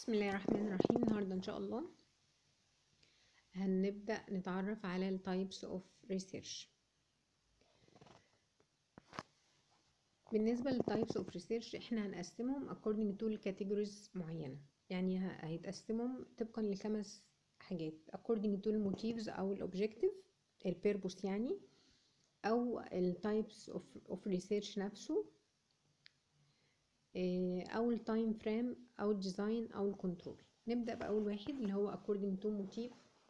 بسم الله الرحمن الرحيم النهاردة إن شاء الله هنبدأ نتعرف على ال types of research بالنسبة لل types of research احنا هنقسمهم according to categories معينة يعني ه- هيتقسمهم طبقا لخمس حاجات according to ال motives أو ال objective ال purpose يعني أو ال types of, of research نفسه إيه، او التايم فريم او الديزاين او الكنترول نبدا باول واحد اللي هو according to motive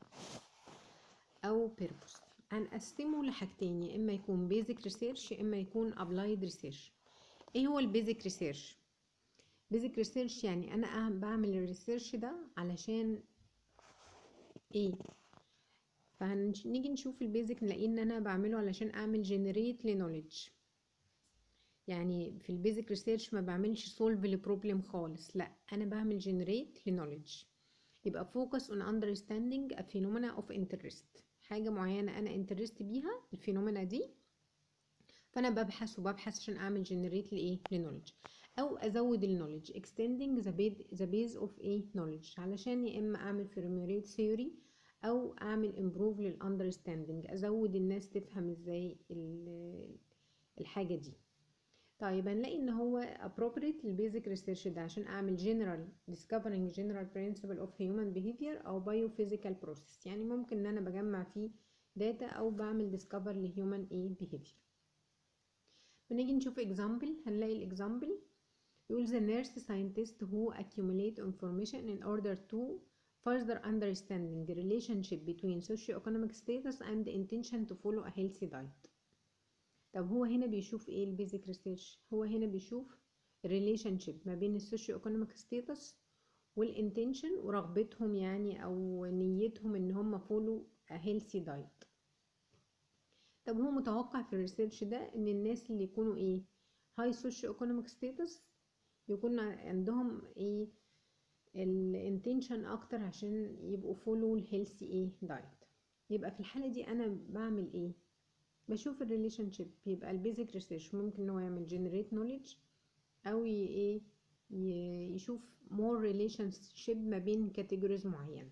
او purpose هنقسمه لحاجتين يا اما يكون basic research يا اما يكون applied research ايه هو البيزك ريسيرش basic research يعني انا أهم- بعمل الريسيرش ده علشان ايه فهنيجي نشوف البيزك نلاقي ان انا بعمله علشان اعمل generate لنوليدج يعني في البيزك ريسيرش ما بعملش سولف لبروبلم خالص لا انا بعمل جنريت لنوليدج يبقى فوكس on understanding a phenomena of interest حاجة معينة انا انترست بيها الفينومينا دي فانا ببحث وببحث عشان اعمل جنريت لايه لنوليدج او ازود النوليدج extending the base, the base of a knowledge علشان يا اما اعمل formulate theory او اعمل improve للاندرستاندينج ازود الناس تفهم ازاي ال- الحاجة دي طيب هنلاقي ان هو appropriate البيزك ريسيرش ده عشان اعمل general discovering general principle of human behavior او biophysical process يعني ممكن ان انا بجمع فيه data او بعمل discover لhuman ايه behavior بنيجي نشوف example هنلاقي الاكزامبل يقول the nurse scientist who accumulate information in order to further understanding the relationship between socioeconomic status and the intention to follow a healthy diet طب هو هنا بيشوف ايه البيزك ريسيرش هو هنا بيشوف الريليشن شيب ما بين السوشيو ايكونوميك ستاتس والانتنشن ورغبتهم يعني او نيتهم ان هم فولو هيلثي دايت طب هو متوقع في الريسيرش ده ان الناس اللي يكونوا ايه هاي سوشيو ايكونوميك ستاتس يكون عندهم ايه الانتنشن اكتر عشان يبقوا فولو الهيلثي ايه دايت يبقى في الحالة دي انا بعمل ايه بشوف الريليشن شيب يبقى البيزك ريسيرش ممكن ان هو يعمل جنريت نوليدج او ي- ايه ي- يشوف مور ريليشن شيب ما بين كاتيجوريز معينه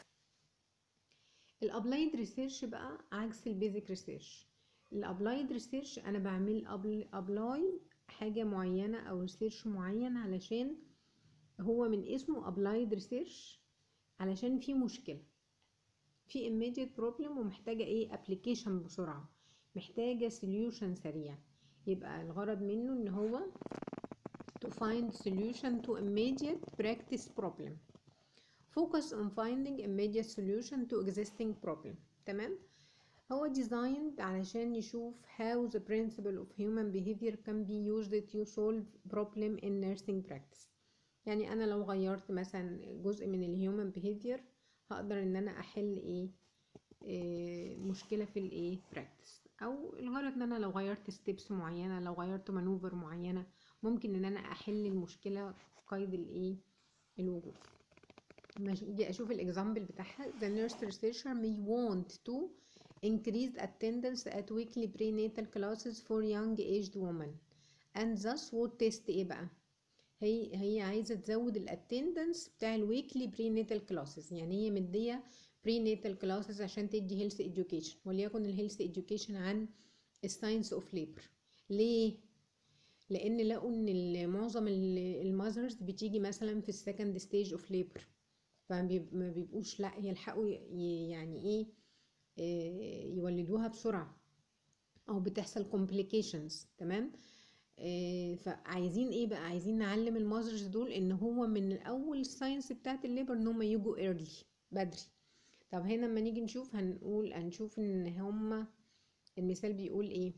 الابلايد ريسيرش بقى عكس البيزك ريسيرش الابلايد ريسيرش انا بعمل ابلاي حاجه معينه او ريسيرش معين علشان هو من اسمه ابلايد ريسيرش علشان في مشكله في immediate problem ومحتاجه ايه application بسرعه محتاجة solution سريع يبقى الغرض منه ان هو to find solution to immediate practice problem focus on finding immediate solution to existing problem تمام هو designed علشان يشوف how the principle of human behavior can be used to solve problem in nursing practice يعني انا لو غيرت مثلا جزء من الهيومن behavior هقدر ان انا احل ايه, إيه مشكلة في الايه practice او الغرض ان انا لو غيرت ستيبس معينة لو غيرت مانوفر معينة ممكن ان انا احل المشكلة قيد الايه الوجود اجي اشوف الاكزامبل بتاعها the nurse researcher may want to increase attendance at weekly prenatal classes for young aged women and thus would test ايه بقى هي هي عايزه تزود الاتندنس بتاع الويكلي برينيتال كلاسز يعني هي مديه برينيتال كلاسز عشان تدي هيلث education وليكن الهيلث education عن الساينس اوف ليبر ليه لان لقوا ان ال- معظم المذرز بتيجي مثلا في السكند ستيج اوف ليبر فما بيبقوش لا يلحقوا ي- يعني ايه إيه، يولدوها بسرعه او بتحصل complications تمام إيه، فعايزين ايه بقى عايزين نعلم المذرز دول ان هو من الاول الساينس بتاعت الليبر ان هم يجوا ايرلي بدري طب هنا لما نيجي نشوف هنقول هنشوف ان هما المثال بيقول ايه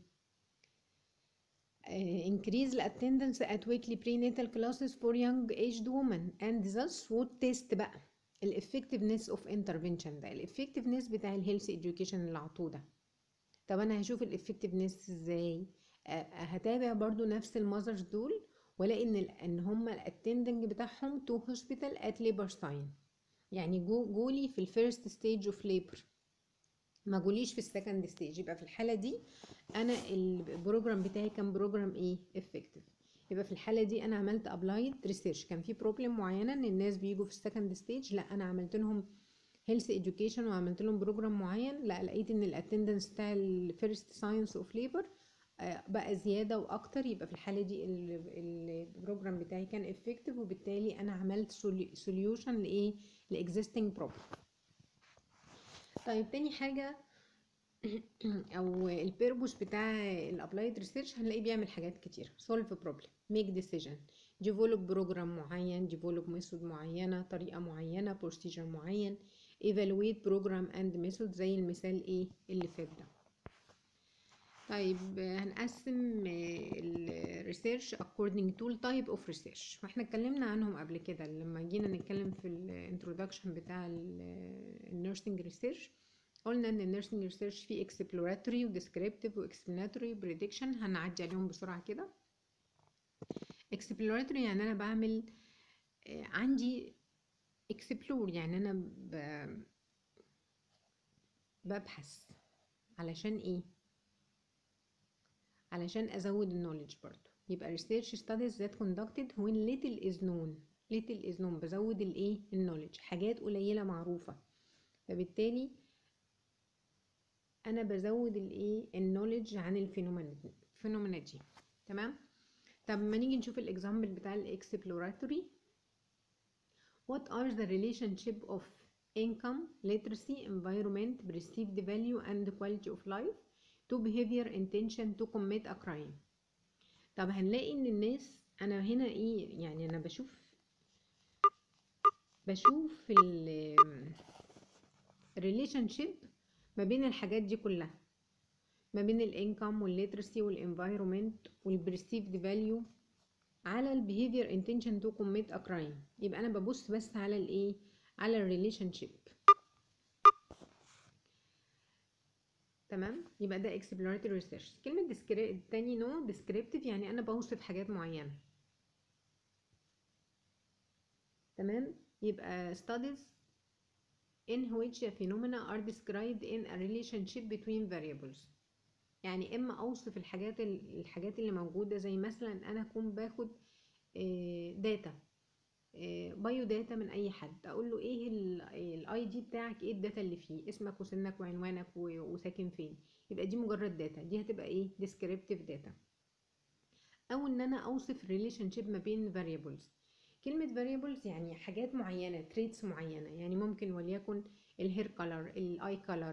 آه، increase the attendance at weekly prenatal classes for young aged women and thus would test بقى ال effectiveness of intervention ده ال effectiveness بتاع ال health education اللي عطوه ده طب انا هشوف ال effectiveness ازاي آه، هتابع برضو نفس المذرز دول والاقي ان ال- ان هم الاتندنج بتاعهم تو هوسبيتال ات ليبر ساين يعني جو جولي في الفيرست ستيج اوف ليبر ما جوليش في السكند ستيج يبقى في الحاله دي انا البروجرام بتاعي كان بروجرام ايه افكتيف يبقى في الحاله دي انا عملت ابلايد ريسيرش كان في بروبلم معينه ان الناس بيجوا في السكند ستيج لا انا عملت لهم هيلث education وعملت لهم بروجرام معين لا لقيت ان الاتندنس بتاع الفيرست ساينس اوف ليبر بقى زياده واكتر يبقى في الحاله دي البروجرام بتاعي كان افكتيف وبالتالي انا عملت سوليوشن لايه لاكزيستنج بروبلم طيب تاني حاجه او البيربوس بتاع الابلايد ريسيرش هنلاقيه بيعمل حاجات كتير solve problem make decision develop بروجرام معين develop ميثود معينه طريقه معينه procedure معين evaluate program and method زي المثال ايه اللي فات ده طيب هنقسم الريسيرش according to type of research واحنا اتكلمنا عنهم قبل كده لما جينا نتكلم في الانترودكشن بتاع النيرسينج ريسيرش قلنا ان النيرسينج ريسيرش فيه exploratory و descriptive و explanatory prediction هنعدي عليهم بسرعة كده exploratory يعني انا بعمل عندي explore يعني انا ب... ببحث علشان ايه علشان ازود النولج برضو يبقى research studies that conducted when little is known little is known بزود الايه النولج حاجات قليلة معروفة فبالتالي انا بزود الايه النولج عن الفينومينا دي تمام طب ما نيجي نشوف الاكزامبل بتاع الاكسبلوراتوري what are the relationship of income literacy environment perceived value and quality of life to behavior intention to commit a crime طب هنلاقي ان الناس انا هنا ايه يعني انا بشوف بشوف ال relationship ما بين الحاجات دي كلها ما بين الانكم والليترسي والانفايرومنت والبرسيفد فاليو على البيهيفير انتنشن تو كوميت ا كرايم يبقى انا ببص بس على الايه على الريليشن شيب تمام يبقى ده exploratory research كلمة تاني نوع descriptive يعني أنا بوصف حاجات معينة تمام يبقى studies in which a phenomena are described in a relationship between variables يعني اما اوصف الحاجات الحاجات اللي موجوده زي مثلا انا اكون باخد داتا بايو داتا من اي حد اقول له ايه الاي دي بتاعك ايه الداتا اللي فيه اسمك وسنك وعنوانك وساكن فين يبقى دي مجرد داتا دي هتبقى ايه descriptive داتا او ان انا اوصف ريليشن شيب ما بين variables كلمة variables يعني حاجات معينة traits معينة يعني ممكن وليكن الهير color الاي color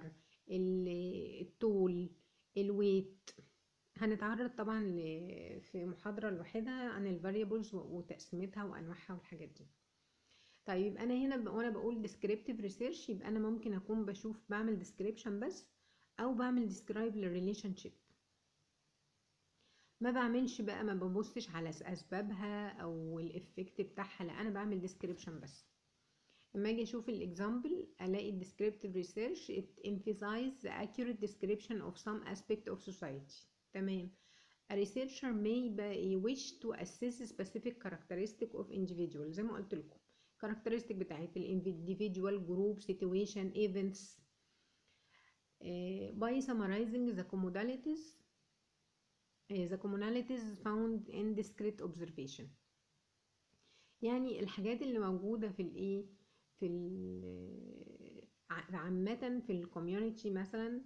الطول الويت هنتعرض طبعا في محاضرة لوحدها عن الفاريبلز وتقسيمتها وانواعها والحاجات دي طيب يبقى انا هنا وانا بقول descriptive research يبقى انا ممكن اكون بشوف بعمل description بس او بعمل describe للريليشن شيب ما بعملش بقى ما ببصش على اسبابها او الافكت بتاعها لا انا بعمل description بس لما اجي اشوف الاكزامبل الاقي descriptive research it emphasizes the accurate description of some aspect of society تمام A researcher may wish to assess specific characteristic of individual زي ما قلت لكم characteristic بتاعت ال individual group situation events uh, by summarizing the commodalities uh, the commonalities found in discrete observation يعني الحاجات اللي موجودة في الايه في عامة في الكوميونتي مثلا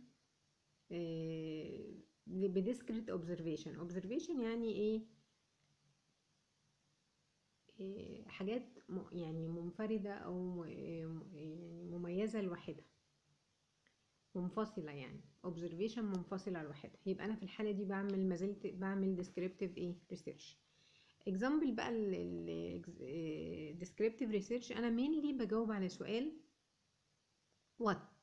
بديسكريت observation observation يعني ايه, إيه حاجات يعني منفردة او يعني مميزة لوحدها منفصلة يعني observation منفصلة لوحدها يبقى انا في الحالة دي بعمل مازلت بعمل descriptive ايه research example بقى ال descriptive research انا mainly بجاوب على سؤال what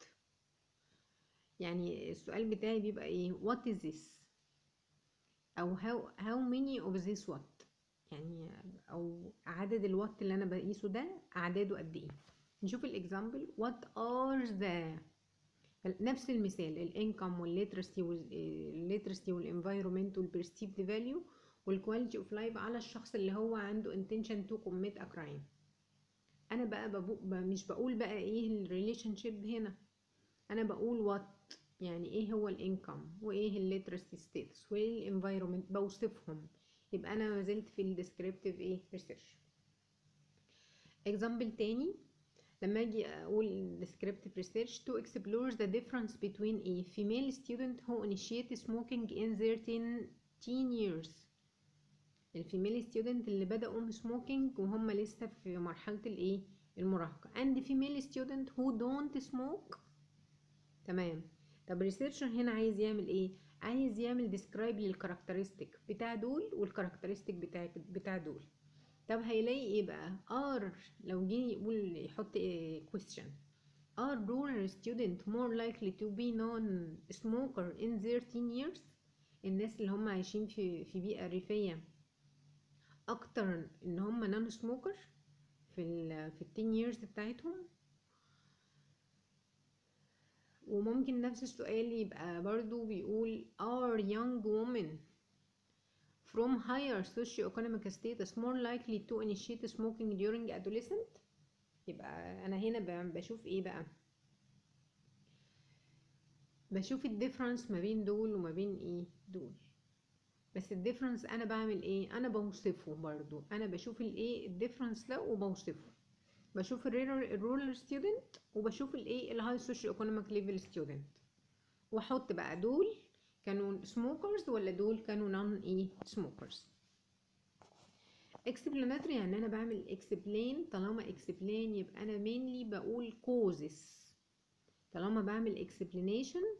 يعني السؤال بتاعي بيبقى ايه what is this او how how many of this what يعني او عدد الوات اللي انا بقيسه ده اعداده قد ايه نشوف الاكزامبل what are the نفس المثال الانكم والليترسي والليترسي والانفايرومنت والبرسيفد فاليو والكواليتي اوف لايف على الشخص اللي هو عنده intention to commit a crime انا بقى ببو... مش بقول بقى ايه الريليشن شيب هنا انا بقول وات يعني ايه هو الانكم وايه الليترسي ستيتس وايه الانفايرومنت بوصفهم يبقى انا ما زلت في الديسكريبتيف ايه ريسيرش اكزامبل تاني لما اجي اقول descriptive research to explore the difference between a female student who initiate smoking in their teen, teen years الفيميل ستودنت اللي بدأوا سموكينج وهم لسه في مرحلة الايه المراهقة and female student who don't smoke تمام طب الريسيرشر هنا عايز يعمل ايه عايز يعمل ديسكرايب للكاركترستيك بتاع دول والكاركترستيك بتاع بتاع دول طب هيلاقي ايه بقى ار لو جه يقول يحط إيه question are rural student more likely to be non-smoker in their teen years الناس اللي هم عايشين في في بيئة ريفية اكتر ان هم نون سموكر في ال في التين years بتاعتهم وممكن نفس السؤال يبقى برضو بيقول are young women from higher socioeconomic status more likely to initiate smoking during adolescent يبقى انا هنا بشوف ايه بقى بشوف الديفرنس ما بين دول وما بين ايه دول بس الديفرنس انا بعمل ايه انا بوصفه برضو انا بشوف الايه الديفرنس ده وبوصفه بشوف الرولر ستودنت وبشوف الايه الهاي سوشيو ايكونوميك ليفل ستودنت واحط بقى دول كانوا سموكرز ولا دول كانوا نون ايه سموكرز explanatory يعني انا بعمل explain طالما explain يبقى انا mainly بقول causes طالما بعمل explanation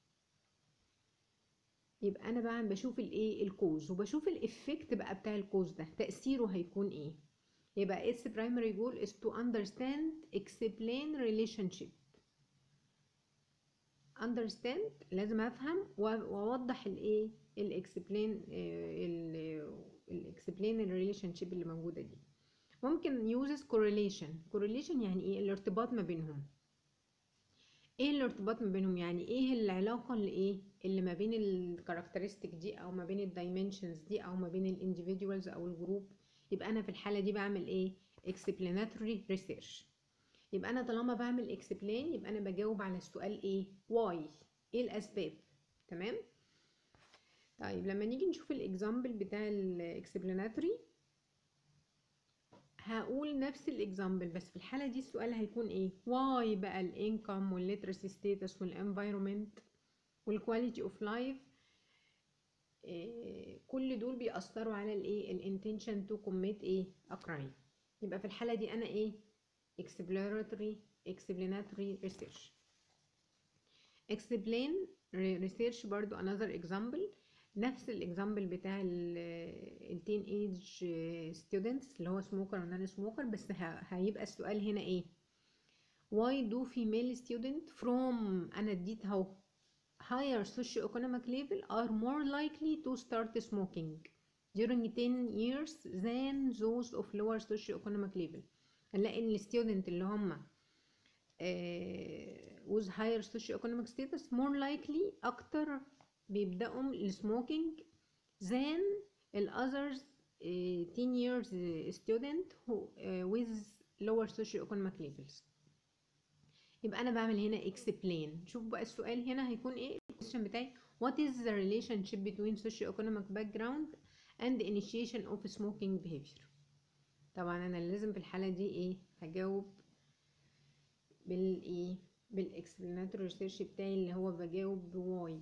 يبقى انا بعمل بشوف الايه الكوز وبشوف الافكت بقى بتاع الكوز ده تأثيره هيكون ايه يبقى its primary goal is to understand explain relationship understand لازم افهم واوضح الايه الاكسبلين الاكسبلين الريليشن شيب اللي موجوده دي ممكن uses correlation correlation يعني ايه الارتباط ما بينهم ايه الارتباط ما بينهم يعني ايه العلاقه اللي ايه اللي ما بين الكاركترستيك دي او ما بين الدايمنشنز دي او ما بين الانديفيدوالز او الجروب يبقى انا في الحاله دي بعمل ايه explanatory research يبقى انا طالما بعمل explain يبقى انا بجاوب على السؤال ايه why ايه الاسباب تمام طيب لما نيجي نشوف الاكزامبل بتاع الاكسبلاناتوري هقول نفس الاكزامبل بس في الحاله دي السؤال هيكون ايه واي بقى الانكم والليترسي ستاتس والانفايرومنت والكواليتي اوف لايف كل دول بيأثروا على الايه الانتنشن تو كوميت ايه a crime يبقى في الحاله دي انا ايه exploratory explanatory research explain research برضو another example نفس الاكزامبل بتاع التين ايج ستودنتس اللي هو سموكر ونان سموكر بس هيبقى السؤال هنا ايه why do female student from انا اديت اهو higher socioeconomic level are more likely to start smoking during 10 years than those of lower socioeconomic level هنلاقي ان الستودنت اللي هم with higher socioeconomic status more likely اكتر بيبدأوا السموكينج than ال others uh, 10 years student who uh, with lower socioeconomic levels يبقى انا بعمل هنا explain شوف بقى السؤال هنا هيكون ايه الكويشن بتاعي what is the relationship between socioeconomic background and initiation of smoking behavior طبعا انا لازم في الحالة دي ايه هجاوب بالايه بالاكسبلاناتوري ريسيرش بتاعي اللي هو بجاوب بواي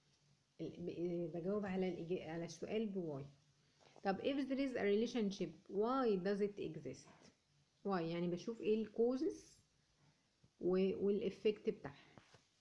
بجاوب على الإجا... على السؤال بواي طب if there is a relationship why does it exist why يعني بشوف ايه الكوزز والافكت بتاعها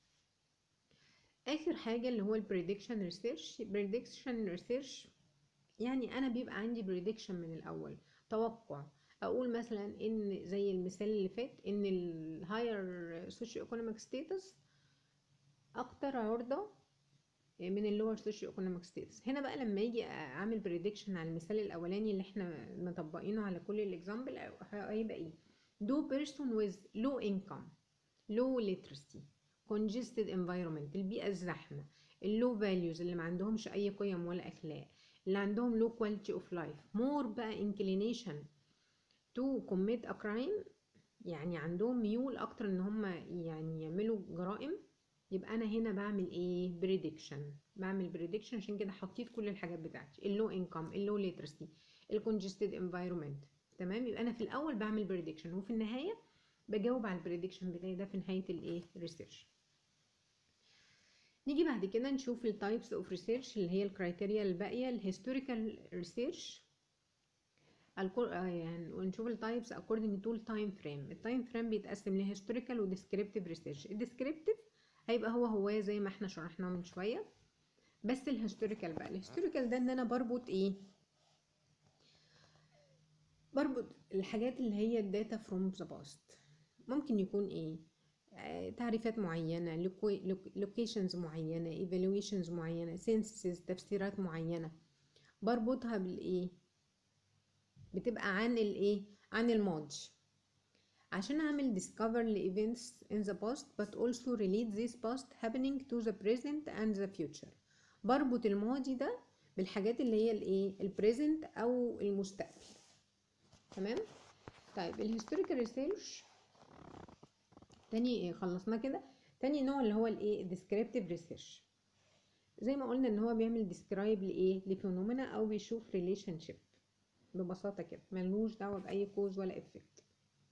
اخر حاجه اللي هو البريدكشن ريسيرش بريدكشن ريسيرش يعني انا بيبقى عندي بريدكشن من الاول توقع اقول مثلا ان زي المثال اللي فات ان الهاير سوشيو ايكونوميك ستاتس اكتر عرضه من اللور سوشيو ايكونوميك ستاتس هنا بقى لما يجي اعمل بريدكشن على المثال الاولاني اللي احنا مطبقينه على كل الاكزامبل هيبقى ايه do person with low income low literacy congested environment البيئة الزحمة اللو values اللي ما عندهمش أي قيم ولا أخلاق اللي عندهم low quality of life more بقى inclination to commit a crime يعني عندهم ميول أكتر إن هم يعني يعملوا جرائم يبقى أنا هنا بعمل إيه prediction بعمل بريدكشن عشان كده حطيت كل الحاجات بتاعتي اللو انكم اللو ليترسي الكونجستد انفايرمنت تمام يبقى انا في الاول بعمل بريدكشن وفي النهايه بجاوب على البريدكشن بتاعي ده في نهايه الايه ريسيرش نيجي بعد كده نشوف التايبس اوف ريسيرش اللي هي الكرايتيريا الباقيه الهيستوريكال ريسيرش يعني ونشوف التايبس according to time frame التايم فريم بيتقسم لهيستوريكال وديسكريبتيف ريسيرش الديسكريبتيف هيبقى هو هو زي ما احنا شرحناه من شويه بس الهيستوريكال بقى الهيستوريكال ده ان انا بربط ايه بربط الحاجات اللي هي الداتا فروم ذا باست ممكن يكون ايه آه، تعريفات معينة لوكيشنز معينة ايفالويشنز معينة سينسز تفسيرات معينة بربطها بالايه بتبقى عن الايه عن الماضي عشان اعمل discover ل events in the past but also relate this past happening to the present and the future بربط الماضي ده بالحاجات اللي هي الايه البريزنت او المستقبل تمام طيب الهيستوريكال ريسيرش تاني إيه خلصنا كده تاني نوع اللي هو الايه descriptive ريسيرش زي ما قلنا ان هو بيعمل ديسكرايب لايه لفينومينا او بيشوف ريليشن شيب ببساطه كده ملوش دعوه باي كوز ولا افكت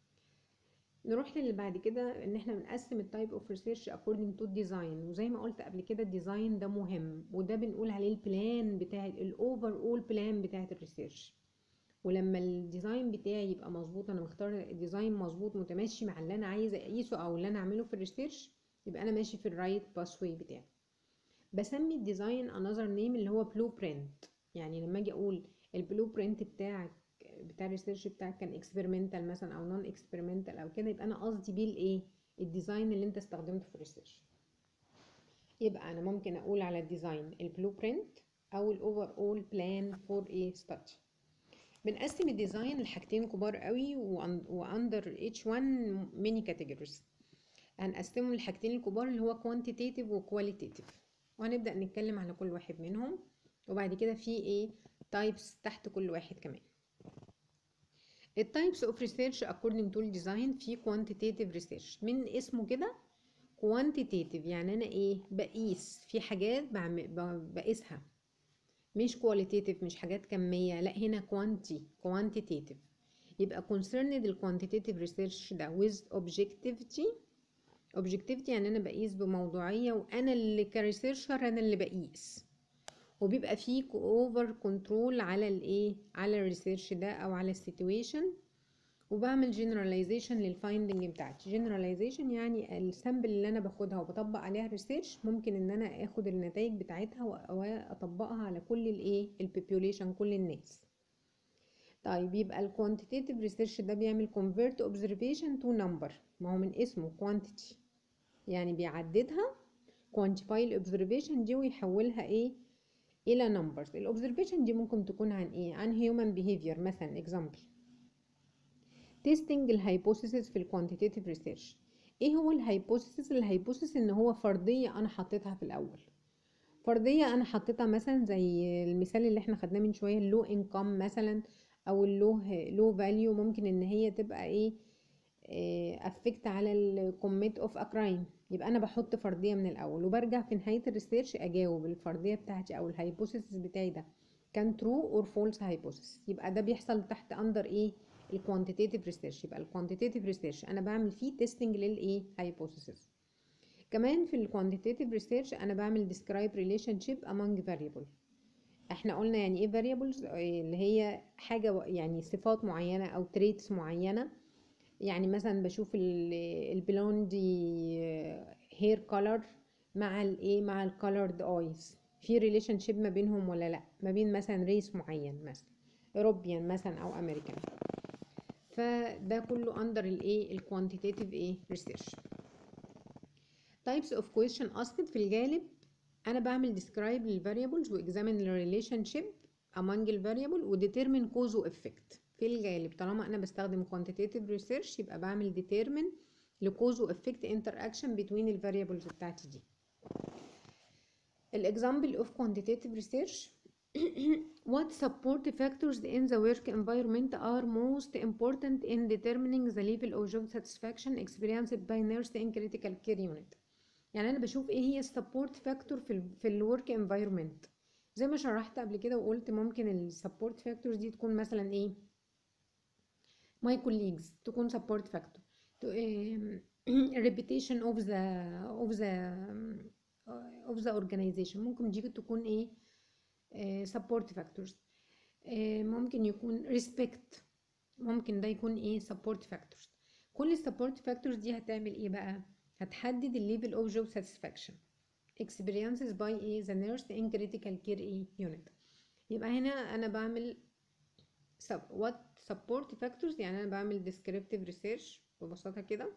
نروح للي بعد كده ان احنا بنقسم التايب اوف ريسيرش according to design وزي ما قلت قبل كده الديزاين ده مهم وده بنقول عليه البلان بتاع الاوفر اول بلان بتاعه الريسيرش ولما الديزاين بتاعي يبقى مظبوط انا مختار الديزاين مظبوط متماشي مع اللي انا عايزه اقيسه او اللي انا اعمله في الريسيرش يبقى انا ماشي في الرايت باثوي بتاعي بسمي الديزاين انذر نيم اللي هو بلو برنت يعني لما اجي اقول البلو برنت بتاعك بتاع الريسيرش بتاعك كان اكسبيرمنتال مثلا او نون اكسبيرمنتال او كده يبقى انا قصدي بيه الايه الديزاين اللي انت استخدمته في الريسيرش يبقى انا ممكن اقول على الديزاين البلو برنت او الاوفر اول بلان فور ايه ستادي بنقسم الديزاين لحاجتين كبار قوي واندر each one many categories هنقسمهم لحاجتين الكبار اللي هو quantitative و qualitative وهنبدأ نتكلم على كل واحد منهم وبعد كده في ايه types تحت كل واحد كمان التايبس اوف ريسيرش according to design في quantitative research من اسمه كده quantitative يعني انا ايه بقيس في حاجات بعمل بقيسها مش qualitative مش حاجات كمية لا هنا quanti quantitative يبقى concerned ال quantitative research ده with objectivity objectivity يعني انا بقيس بموضوعية وانا اللي كريسيرشر انا اللي بقيس وبيبقى فيه اوفر كنترول على الايه على الريسيرش ده او على السيتويشن وبعمل generalization للفايندنج بتاعتي generalization يعني السامبل اللي انا باخدها وبطبق عليها ريسيرش ممكن ان انا اخد النتائج بتاعتها واطبقها على كل الايه البوبوليشن كل الناس طيب يبقى الكوانتيتيف ريسيرش ده بيعمل convert observation to number ما هو من اسمه quantity يعني بيعددها quantify الobservation دي ويحولها ايه الى numbers الاوبزرفيشن دي ممكن تكون عن ايه عن human behavior مثلا example تيستنج الهايبوثيسز في الكوانتيتيف ريسيرش ايه هو الهايبوثيسز الهايبوثيسز ان هو فرضيه انا حطيتها في الاول فرضيه انا حطيتها مثلا زي المثال اللي احنا خدناه من شويه اللو انكم مثلا او اللو لو فاليو ممكن ان هي تبقى ايه افكت على الكوميت اوف ا كرايم يبقى انا بحط فرضيه من الاول وبرجع في نهايه الريسيرش اجاوب الفرضيه بتاعتي او الهايبوثيسز بتاعي ده كان ترو اور فولس هايبوثيسز يبقى ده بيحصل تحت اندر ايه الكوانتيتيف ريسيرش يبقى الكوانتيتيف ريسيرش انا بعمل فيه تيستنج للايه هايبوثيسز كمان في الكوانتيتيف ريسيرش انا بعمل ديسكرايب ريليشن شيب امونج فاريبل احنا قلنا يعني ايه فاريبلز اللي هي حاجه يعني صفات معينه او تريتس معينه يعني مثلا بشوف البلوندي هير كولر مع الايه مع الكولرد ايز في ريليشن شيب ما بينهم ولا لا ما بين مثلا ريس معين مثلا اوروبيان مثلا او امريكان فده كله اندر الايه الكوانتيتيف ايه ريسيرش types of question asked في الغالب انا بعمل describe للفاريبلز واكزامين الريليشن شيب among الفاريبل وديترمين cause و effect في الغالب طالما انا بستخدم quantitative research يبقى بعمل determine لكوز و effect interaction between الفاريبلز بتاعتي دي الاكزامبل of quantitative research what support factors in the work environment are most important in determining the level of job satisfaction experienced by nurse in critical care unit يعني انا بشوف ايه هي السبورت فاكتور في ال في الورك انفايرمنت زي ما شرحت قبل كده وقلت ممكن السبورت فاكتورز دي تكون مثلا ايه my colleagues تكون support factor to, um, reputation of the of the of the organization ممكن دي تكون ايه آه، support factors آه، ممكن يكون respect ممكن ده يكون ايه support factors كل support factors دي هتعمل ايه بقى هتحدد ال level of job satisfaction experiences by ايه the nurse in critical care ايه unit يبقى هنا انا بعمل sub what support factors يعني انا بعمل descriptive research ببساطة كده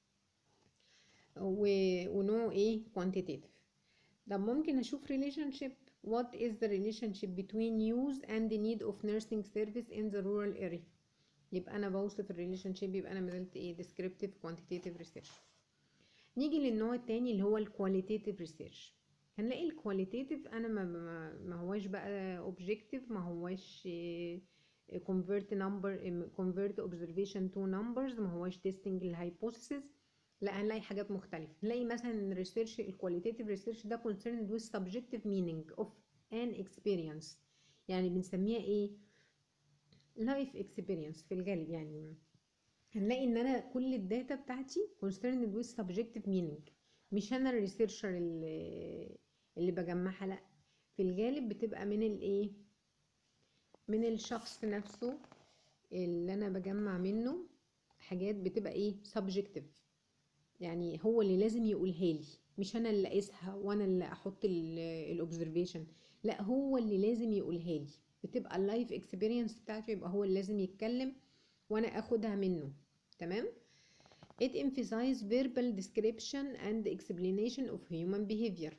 و... ونوع ايه quantitative طب ممكن اشوف relationship what is the relationship between use and the need of nursing service in the rural area يبقى انا بوصف الريليشن شيب يبقى انا مازلت ايه descriptive quantitative research نيجي للنوع التاني اللي هو الكواليتيتيف ريسيرش هنلاقي الكواليتيتيف انا ما, ما, ما هواش بقى اوبجكتيف ما هواش إيه convert number convert observation to numbers ما هواش testing الهايبوثيسز لا هنلاقي حاجات مختلفة نلاقي مثلا الريسيرش الكواليتيتيف ريسيرش ده concerned with subjective meaning of an experience يعني بنسميها ايه life experience في الغالب يعني هنلاقي ان انا كل الداتا بتاعتي concerned with subjective meaning مش انا الريسيرشر اللي, اللي بجمعها لا في الغالب بتبقى من الايه من الشخص نفسه اللي انا بجمع منه حاجات بتبقى ايه subjective يعني هو اللي لازم يقولها لي مش انا اللي اقيسها وانا اللي احط الاوبزرفيشن لا هو اللي لازم يقولها لي بتبقى اللايف اكسبيرينس بتاعته يبقى هو اللي لازم يتكلم وانا اخدها منه تمام it emphasizes verbal description and explanation of human behavior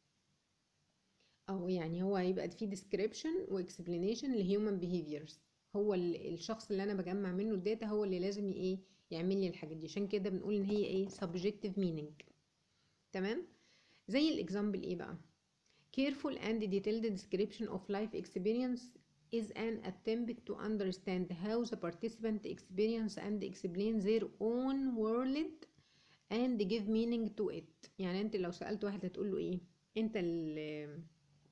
او يعني هو هيبقى فيه description و explanation لhuman behaviors هو الشخص اللي انا بجمع منه الداتا هو اللي لازم ايه يعمل لي الحاجات دي عشان كده بنقول ان هي ايه subjective meaning تمام زي الاكزامبل ايه بقى careful and detailed description of life experience is an attempt to understand how the participant experience and explain their own world and give meaning to it يعني انت لو سألت واحد هتقول له ايه انت اللي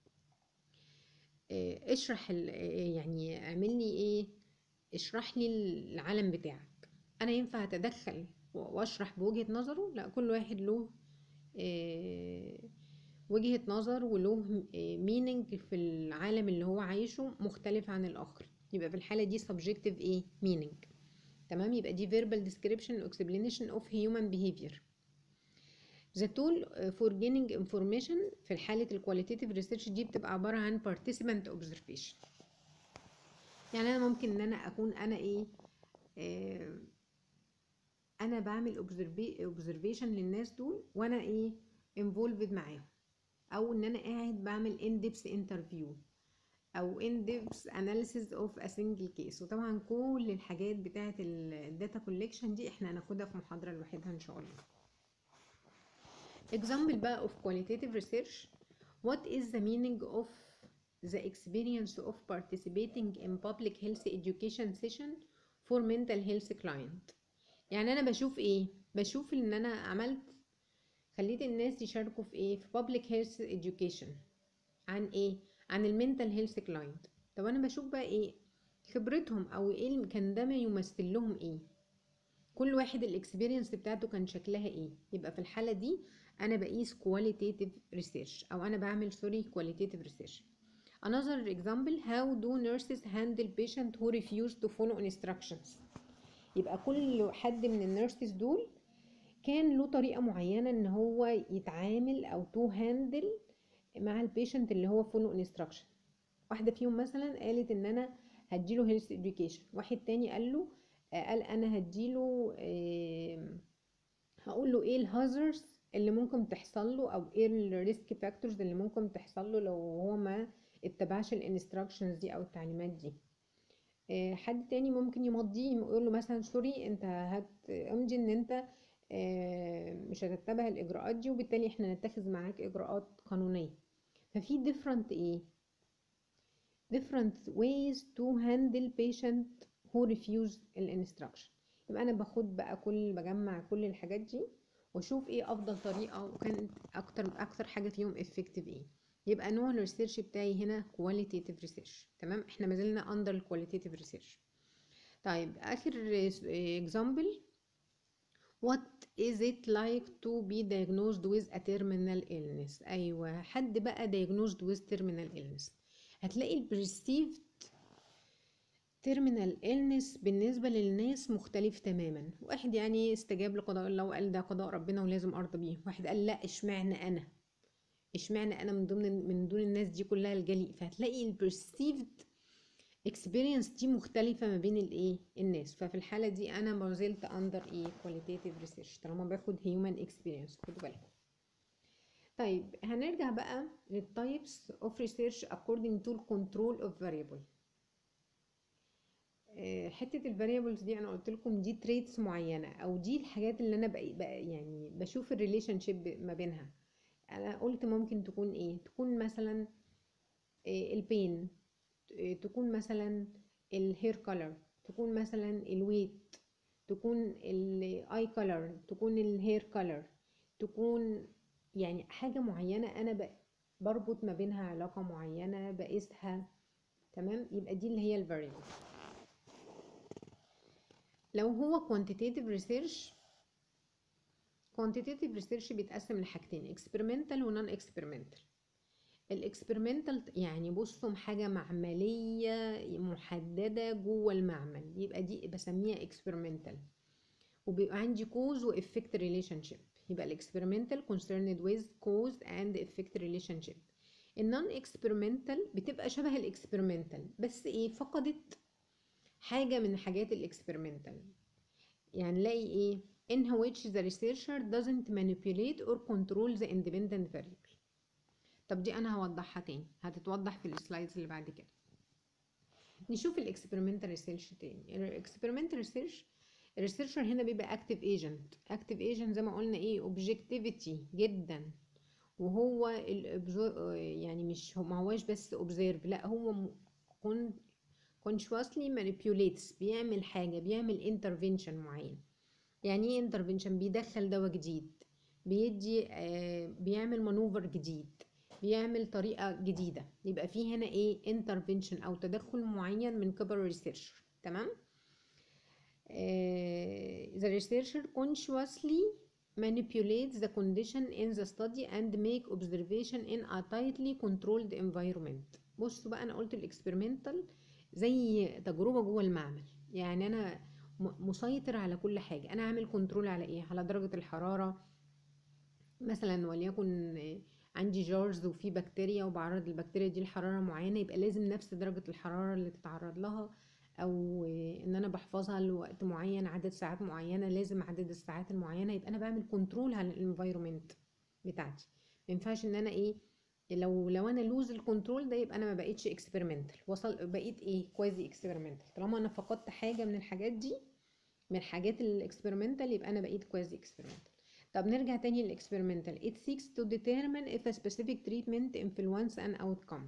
اشرح يعني اعمل لي ايه اشرح لي العالم بتاعك انا ينفع اتدخل واشرح بوجهة نظره لا كل واحد له اه وجهة نظر وله مينينج في العالم اللي هو عايشه مختلف عن الآخر يبقى في الحالة دي subjective ايه meaning تمام يبقى دي verbal description or explanation of human behavior the tool for gaining information في حالة الكواليتيتيف ريسيرش دي بتبقى عبارة عن participant observation يعني أنا ممكن إن أنا أكون أنا إيه آه أنا بعمل observation للناس دول وأنا إيه involved معاهم او ان انا قاعد بعمل in depth interview او in depth analysis of a single case وطبعا كل الحاجات بتاعه الداتا collection دي احنا هناخدها في محاضره لوحدها ان شاء الله example بقى of qualitative research what is the meaning of the experience of participating in public health education session for mental health client يعني انا بشوف ايه بشوف ان انا عملت خليت الناس يشاركوا في ايه في public health education عن ايه عن المنتال هيلث كلاينت طب انا بشوف بقى ايه خبرتهم او ايه كان ده ما يمثل لهم ايه كل واحد الاكسبيرينس بتاعته كان شكلها ايه يبقى في الحاله دي انا بقيس qualitative research او انا بعمل سوري qualitative research another example how do nurses handle patient who refuse to follow instructions يبقى كل حد من النيرسز دول كان له طريقة معينة ان هو يتعامل او تو هاندل مع البيشنت اللي هو فولو انستراكشن واحدة فيهم مثلا قالت ان انا هديله هيلث education واحد تاني قال له قال انا هديله هقول له ايه الهازرز اللي ممكن تحصل له او ايه الريسك فاكتورز اللي ممكن تحصل له لو هو ما اتبعش الانستراكشنز دي او التعليمات دي حد تاني ممكن يمضيه يقول له مثلا سوري انت هتمضي ان انت مش هتتبع الاجراءات دي وبالتالي احنا نتخذ معاك اجراءات قانونيه ففي different ايه different ways to handle patient who refuse الانستراكشن يبقى انا باخد بقى كل بجمع كل الحاجات دي واشوف ايه افضل طريقه وكانت اكتر اكتر حاجه فيهم افكتيف ايه يبقى نوع الريسيرش بتاعي هنا كواليتيتيف ريسيرش تمام احنا ما زلنا اندر الكواليتيتيف ريسيرش طيب اخر اكزامبل What is it like to be diagnosed with a terminal illness ايوه حد بقى diagnosed with terminal illness هتلاقي البرستيف terminal illness بالنسبة للناس مختلف تماما واحد يعني استجاب لقضاء الله وقال ده قضاء ربنا ولازم ارضى بيه واحد قال لا اشمعنى انا اشمعنى انا من ضمن من دون الناس دي كلها الجليء فهتلاقي البرستيفد اكسبيرينس دي مختلفة ما بين الايه الناس ففي الحالة دي انا ما زلت اندر ايه كواليتيتيف ريسيرش طالما باخد هيومن اكسبيرينس خدوا بالكم طيب هنرجع بقى للتايبس اوف ريسيرش according to control of variable حته الفاريبلز دي انا قلت لكم دي تريتس معينه او دي الحاجات اللي انا بقى, بقى يعني بشوف الريليشن شيب ما بينها انا قلت ممكن تكون ايه تكون مثلا البين تكون مثلا الهير كولر تكون مثلا الويت تكون الاي كولر تكون الهير كولر تكون يعني حاجه معينه انا بربط ما بينها علاقه معينه بقيسها تمام يبقى دي اللي هي الفاريبل لو هو quantitative research quantitative research بيتقسم لحاجتين experimental و non experimental الاكسبيرمنتال يعني بصوا حاجة معملية محددة جوه المعمل يبقى دي بسميها experimental وبيبقى عندي cause و effect relationship يبقى الاكسبيرمنتال concerned with cause and effect relationship النون experimental بتبقى شبه الاكسبيرمنتال بس ايه فقدت حاجة من حاجات الاكسبيرمنتال يعني نلاقي ايه in which the researcher doesn't manipulate or control the independent variable طب دي انا هوضحها تاني هتتوضح في السلايدز اللي بعد كده نشوف الاكسبيرمنتال ريسيرش تاني الاكسبيرمنتال ريسيرش الريسيرشر هنا بيبقى اكتيف ايجنت اكتيف ايجنت زي ما قلنا ايه اوبجكتيفيتي جدا وهو يعني مش ما هواش بس اوبزيرف لا هو consciously manipulates بيعمل حاجة بيعمل intervention معين يعني ايه intervention بيدخل دواء جديد بيدي آه بيعمل مانوفر جديد بيعمل طريقة جديدة يبقى في هنا ايه intervention او تدخل معين من قبل الريسيرشر تمام آه the researcher consciously manipulates the condition in the study and make observation in a tightly controlled environment بصوا بقى انا قلت الاكسبيرمنتال زي تجربة جوه المعمل يعني انا مسيطر على كل حاجة انا عامل كنترول على ايه على درجة الحرارة مثلا وليكن عندي جارز وفي بكتيريا وبعرض البكتيريا دي لحرارة معينة يبقى لازم نفس درجة الحرارة اللي تتعرض لها او ان انا بحفظها لوقت معين عدد ساعات معينة لازم عدد الساعات المعينة يبقى انا بعمل كنترول على الانفايرومنت بتاعتي مينفعش ان انا ايه لو لو انا لوز الكنترول ده يبقى انا ما بقيتش اكسبيرمنتال وصل بقيت ايه كوازي اكسبيرمنتال طالما انا فقدت حاجه من الحاجات دي من حاجات الاكسبيرمنتال يبقى انا بقيت كوازي اكسبيرمنتال طب نرجع تاني للاكسبيرمنتال it seeks to determine if a specific treatment influence an outcome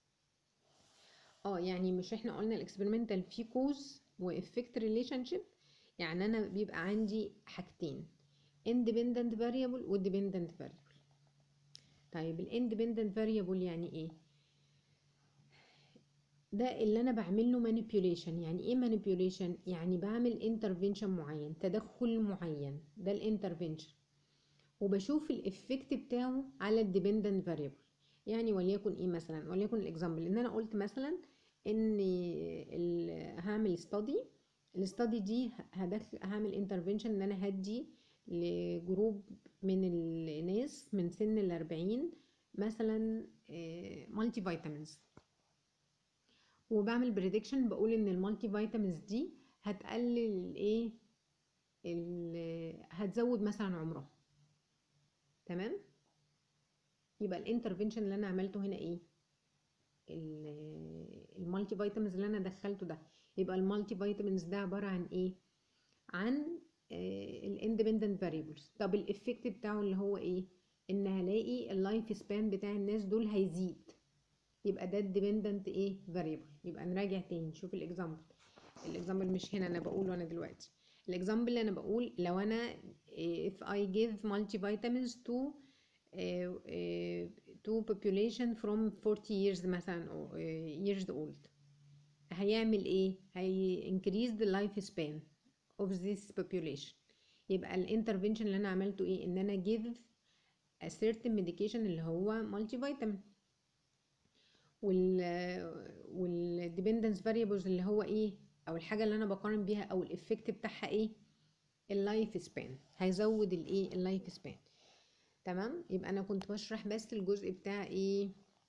اه يعني مش احنا قلنا الاكسبيرمنتال في كوز وافكت ريليشن شيب يعني انا بيبقى عندي حاجتين independent variable و dependent variable طيب الاندبندنت فاريبل يعني ايه ده اللي انا بعمل له مانيبيوليشن يعني ايه مانيبيوليشن يعني بعمل انترفنشن معين تدخل معين ده الانترفنشن وبشوف الافكت بتاعه على الديبندنت فاريبل يعني وليكن ايه مثلا وليكن الاكزامبل ان انا قلت مثلا ان هعمل ستادي الستادي دي هدخل هعمل انترفنشن ان انا هدي لجروب من الناس من سن الأربعين مثلا مالتي فيتامينز وبعمل بريدكشن بقول ان المالتي فيتامينز دي هتقلل ايه هتزود مثلا عمرها تمام يبقى الانترفنشن اللي انا عملته هنا ايه المالتي فيتامينز اللي انا دخلته ده يبقى المالتي فيتامينز ده عباره عن ايه عن الاندبندنت فاريبلز طب الافكت بتاعه اللي هو ايه ان هلاقي اللايف سبان بتاع الناس دول هيزيد يبقى ده الديبندنت ايه فاريبل يبقى نراجع تاني نشوف الاكزامبل الاكزامبل مش هنا انا بقوله انا دلوقتي الاكزامبل اللي انا بقول لو انا if I give multivitamins to uh, uh, to population from 40 years مثلا أو, uh, years old هيعمل ايه هي increase the life span of this population يبقى الانترفنشن اللي انا عملته ايه ان انا give a certain medication اللي هو multivitamin وال وال dependence variables اللي هو ايه او الحاجه اللي انا بقارن بيها او الافكت بتاعها ايه اللايف سبان هيزود الايه اللايف سبان تمام يبقى انا كنت بشرح بس الجزء بتاع ايه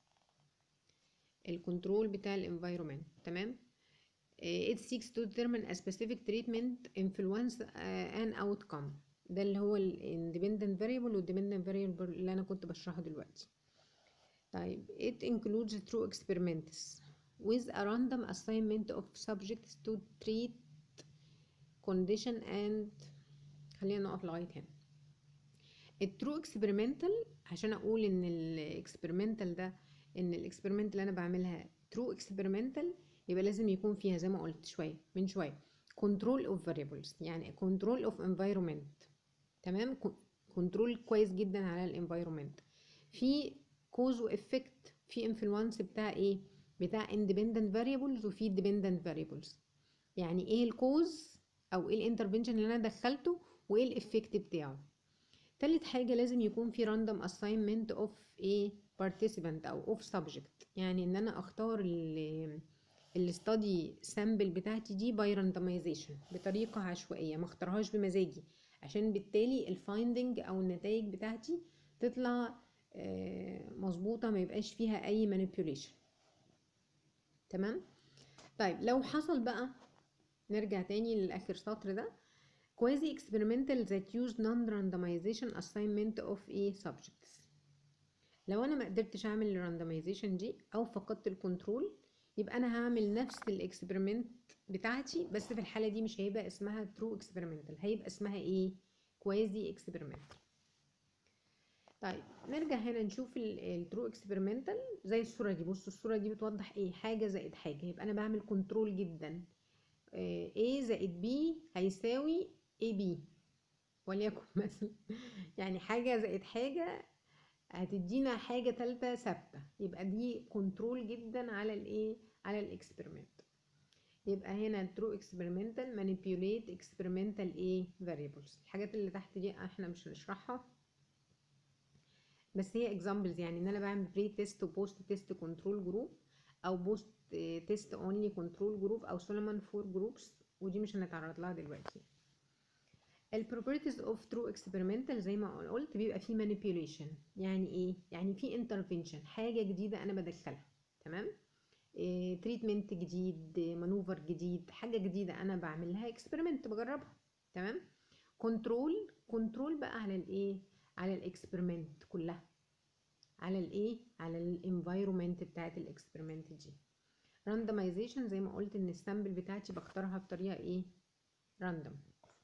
الكنترول بتاع الانفايرومنت تمام it seeks to determine a specific treatment influence uh, an outcome ده اللي هو ال independent variable وال dependent variable اللي انا كنت بشرحه دلوقتي طيب it includes true experiments with a random assignment of subjects to treat condition and خلينا نقف لغاية هنا الترو اكسبيرمنتال عشان اقول ان الاكسبيرمنتال ده ان الاكسبيرمنت اللي انا بعملها ترو اكسبيرمنتال يبقى لازم يكون فيها زي ما قلت شويه من شويه كنترول اوف فاريبلز يعني كنترول اوف انفايرمنت تمام كنترول كويس جدا على الانفايرمنت في كوز وافكت في انفلونس بتاع ايه بتاع independent variables وفي dependent variables يعني ايه الكوز او ايه الانترفنشن اللي انا دخلته وايه الافكت بتاعه تالت حاجه لازم يكون في random assignment of a participant او of subject يعني ان انا اختار الستادي سامبل بتاعتي دي باي راندمايزيشن بطريقه عشوائيه ما اختارهاش بمزاجي عشان بالتالي الفايندنج او النتائج بتاعتي تطلع مظبوطه ما يبقاش فيها اي manipulation تمام طيب لو حصل بقى نرجع تاني للاخر سطر ده quasi experimental that use non-randomization assignment of a subjects لو انا ما قدرتش اعمل الراندمايزيشن دي او فقدت الكنترول يبقى انا هعمل نفس الاكسبيرمنت بتاعتي بس في الحاله دي مش هيبقى اسمها ترو اكسبيرمنتال هيبقى اسمها ايه كوازي اكسبيرمنتال طيب نرجع هنا نشوف الترو اكسبيرمنتال زي الصوره دي بصوا الصوره دي بتوضح ايه حاجه زائد حاجه يبقى انا بعمل كنترول جدا A زائد B هيساوي AB وليكن مثلا يعني حاجه زائد حاجه هتدينا حاجه تالتة ثابته يبقى دي كنترول جدا على الايه على الاكسبيرمنت يبقى هنا true experimental manipulate experimental ايه variables الحاجات اللي تحت دي احنا مش هنشرحها بس هي examples يعني ان انا بعمل بري تيست وبوست تيست كنترول جروب او بوست تيست اونلي كنترول جروب او سولومون فور جروبس ودي مش هنتعرض لها دلوقتي البروبرتيز اوف ترو اكسبيرمنتال زي ما قلت بيبقى فيه مانيبيوليشن يعني ايه يعني في انترفنشن حاجه جديده انا بدخلها تمام تريتمنت إيه جديد مانوفر جديد حاجه جديده انا بعملها اكسبيرمنت بجربها تمام كنترول كنترول بقى على الايه على الاكسبيرمنت كلها على الايه على الانفايرومنت بتاعت الاكسبيرمنت دي راندمايزيشن زي ما قلت ان السامبل بتاعتي بختارها بطريقه ايه راندوم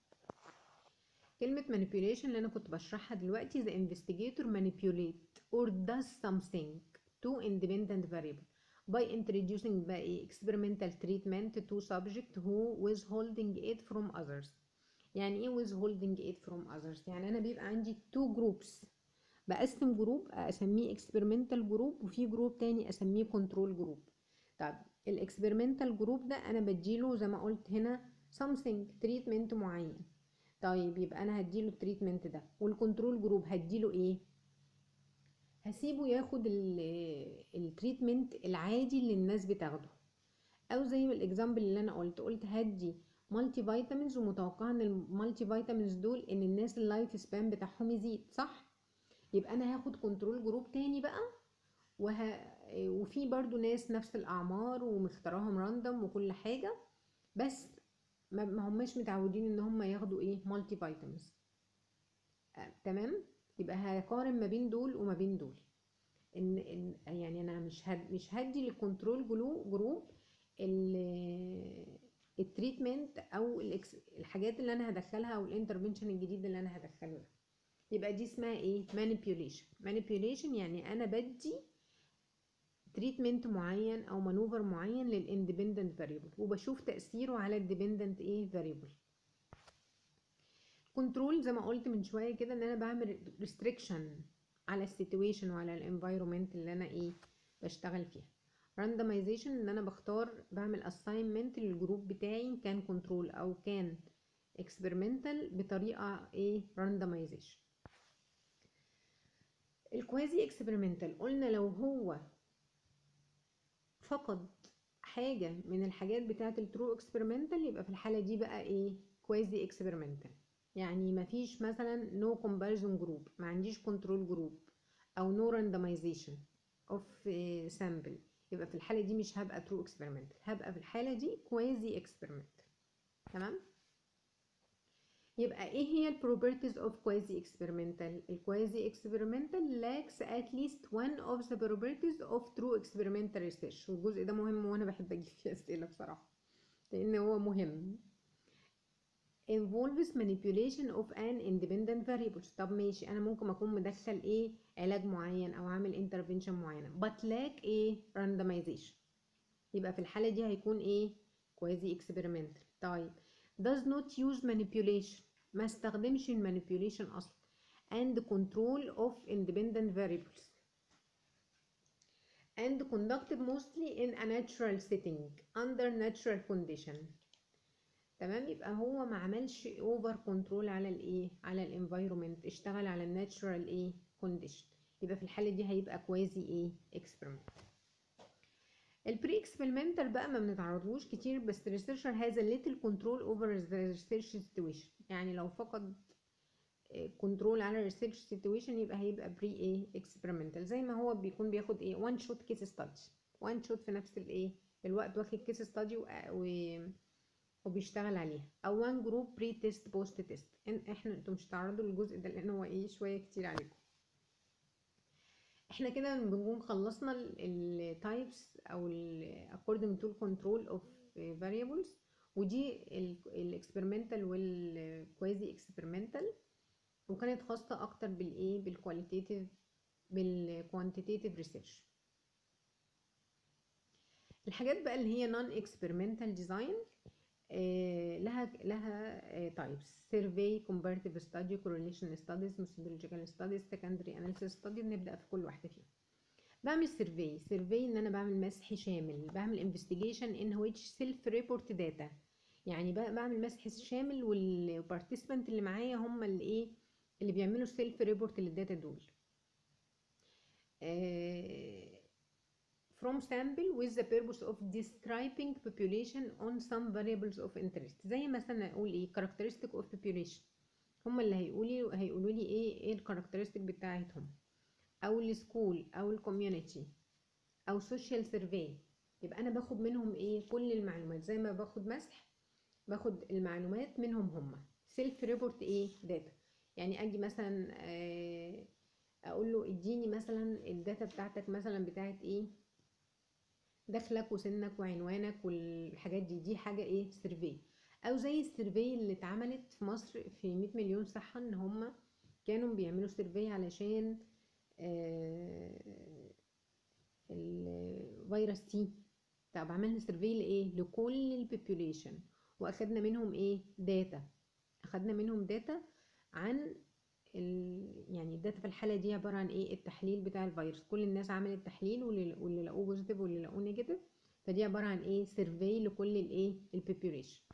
كلمة manipulation اللي أنا كنت بشرحها دلوقتي the investigator manipulate or does something to independent variable by introducing بقى experimental treatment to subject who withholding it from others يعني ايه withholding it from others يعني أنا بيبقى عندي two groups بقسم جروب أسميه experimental جروب وفي جروب تاني أسميه control جروب طب الاكسبيرمنتال جروب ده أنا بديله زي ما قلت هنا something treatment معين طيب يبقى انا هديله التريتمنت ده والكنترول جروب هديله ايه هسيبه ياخد التريتمنت العادي اللي الناس بتاخده او زي ما الاكزامبل اللي انا قلت قلت هدي مالتي فيتامينز ومتوقعه ان المالتي فيتامينز دول ان الناس اللايف سبان بتاعهم يزيد صح يبقى انا هاخد كنترول جروب تاني بقى وه... وفي برضو ناس نفس الاعمار ومختاراهم راندوم وكل حاجه بس ما هماش متعودين ان هم ياخدوا ايه مالتي فيتامينز آه، تمام يبقى هقارن ما بين دول وما بين دول ان, إن يعني انا مش هد مش هدي للكنترول جلو جروب التريتمنت او الحاجات اللي انا هدخلها او الانترفنشن الجديد اللي انا هدخله ده يبقى دي اسمها ايه مانيبيوليشن مانيبيوليشن يعني انا بدي تريتمنت معين او مانوفر معين للاندبندنت فاريبل وبشوف تاثيره على الديبندنت ايه فاريبل كنترول زي ما قلت من شويه كده ان انا بعمل ريستريكشن على السيتويشن وعلى الانفايرومنت اللي انا ايه بشتغل فيها randomization ان انا بختار بعمل assignment للجروب بتاعي إن كان كنترول او كان experimental بطريقه ايه randomization الكوازي اكسبيرمنتال قلنا لو هو فقد حاجه من الحاجات بتاعه الترو اكسبيرمنتال يبقى في الحاله دي بقى ايه كوازي اكسبيرمنتال يعني مفيش مثلا نو كومباريزون جروب ما عنديش كنترول جروب او نو راندمايزيشن اوف سامبل يبقى في الحاله دي مش هبقى ترو اكسبيرمنتال هبقى في الحاله دي كوازي اكسبيرمنتال تمام يبقى ايه هي البروبرتيز اوف كوازي اكسبيرمنتال الكوازي اكسبيرمنتال lacks at least one of the properties of true experimental research والجزء ده مهم وانا بحب اجيب فيه اسئله بصراحه لان هو مهم involves manipulation of an independent variables طب ماشي انا ممكن اكون مدخل ايه علاج معين او عامل intervention معينه but lack ايه randomization يبقى في الحاله دي هيكون ايه quasi experimental طيب does not use manipulation ما استخدمش المانيبيوليشن اصلا and control of independent variables and conducted mostly in a natural setting under natural condition تمام يبقى هو ما عملش اوفر كنترول على الايه على الانفايرومنت اشتغل على الناتشرال ايه كونديشن يبقى في الحاله دي هيبقى كوازي ايه اكسبيرمنت البري اكسبيرمنتال بقى ما بنتعرضلوش كتير بس الريسيرشر هاز ليتل كنترول اوفر ذا ريسيرش سيتويشن يعني لو فقد كنترول على الريسيرش سيتويشن يبقى هيبقى بري ايه اكسبيرمنتال زي ما هو بيكون بياخد ايه وان شوت كيس ستادي وان شوت في نفس الايه الوقت واخد كيس ستادي و... وبيشتغل عليها او وان جروب بري تيست بوست تيست احنا انتوا مش هتعرضوا للجزء ده لان هو ايه شويه كتير عليكم احنا كده بنكون خلصنا التايبس او ال according to control of variables ودي الاكسبيرمنتال والكوازي اكسبيرمنتال وكانت خاصة اكتر بالايه بالكواليتيتيف بالكوانتيتيف ريسيرش الحاجات بقى اللي هي نون اكسبيرمنتال ديزاين لها لها تايبس سيرفي كومبارتيف ستادي كورليشن ستاديز ميثودولوجيكال ستاديز سكندري اناليسيس ستادي نبدا في كل واحده فيهم بعمل سيرفي سيرفي ان انا بعمل مسح شامل بعمل انفستيجيشن ان which سيلف ريبورت داتا يعني بعمل مسح شامل والبارتيسيبنت اللي معايا هم اللي ايه اللي بيعملوا سيلف ريبورت للداتا دول آه from sample with the purpose of describing population on some variables of interest زي مثلا اقول ايه characteristic of population هم اللي هيقولي هيقولوا لي ايه ايه الكاركترستيك بتاعتهم او السكول او الكوميونتي او social survey يبقى انا باخد منهم ايه كل المعلومات زي ما باخد مسح باخد المعلومات منهم هم سيلف ريبورت ايه داتا يعني اجي مثلا اقول له اديني مثلا الداتا بتاعتك مثلا بتاعت ايه دخلك وسنك وعنوانك والحاجات دي دي حاجة ايه سيرفي او زي السيرفي اللي اتعملت في مصر في 100 مليون صحة ان هم كانوا بيعملوا سيرفي علشان آه الفيروس تي طب عملنا سيرفي لايه لكل البوبوليشن واخدنا منهم ايه داتا اخدنا منهم داتا عن ال... يعني الداتا في الحاله دي عباره عن ايه التحليل بتاع الفيروس كل الناس عملت تحليل واللي, واللي لقوه بوزيتيف واللي لقوه نيجاتيف فدي عباره عن ايه سيرفي لكل الايه البوبوليشن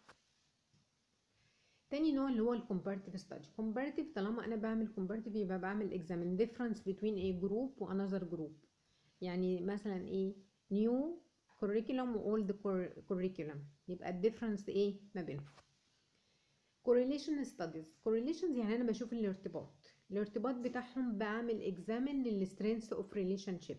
تاني نوع اللي هو الكومبارتيف ستادي كومبارتيف طالما انا بعمل كومبارتيف يبقى بعمل اكزامين ديفرنس بين ايه جروب وانذر جروب يعني مثلا ايه نيو كوريكولم واولد كوريكولم يبقى الديفرنس ايه ما بينهم correlation studies correlations يعني انا بشوف الارتباط الارتباط بتاعهم بعمل examine للstrength of relationship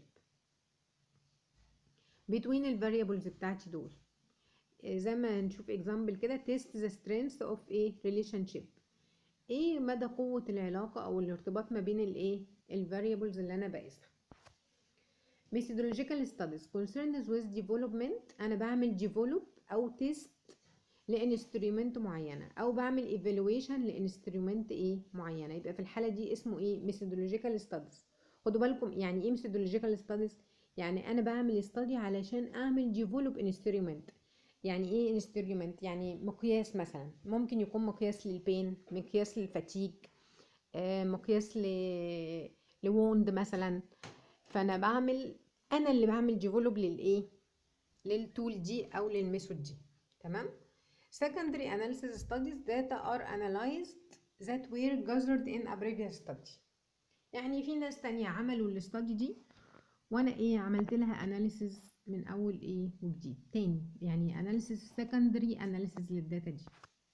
between ال variables بتاعتي دول زي ما نشوف example كده test the strength of a relationship ايه مدى قوة العلاقة او الارتباط ما بين الايه ال variables اللي انا بقيسها methodological studies concerned with development انا بعمل develop او test لانسترومنت معينه او بعمل ايفالويشن لانسترومنت ايه معينه يبقى في الحاله دي اسمه ايه ميثودولوجيكال ستاديز خدوا بالكم يعني ايه ميثودولوجيكال ستاديز يعني انا بعمل ستادي علشان اعمل ديفلوب انسترومنت يعني ايه انسترومنت يعني مقياس مثلا ممكن يكون مقياس للبين مقياس للفاتيج آه، مقياس ل لوند مثلا فانا بعمل انا اللي بعمل ديفلوب للايه للتول دي او للميثود دي تمام secondary analysis studies data are analyzed that were gathered in a previous study يعني في ناس تانية عملوا الاستادي دي وانا ايه عملت لها اناليسز من اول ايه وجديد تاني يعني اناليسز secondary analysis للداتا دي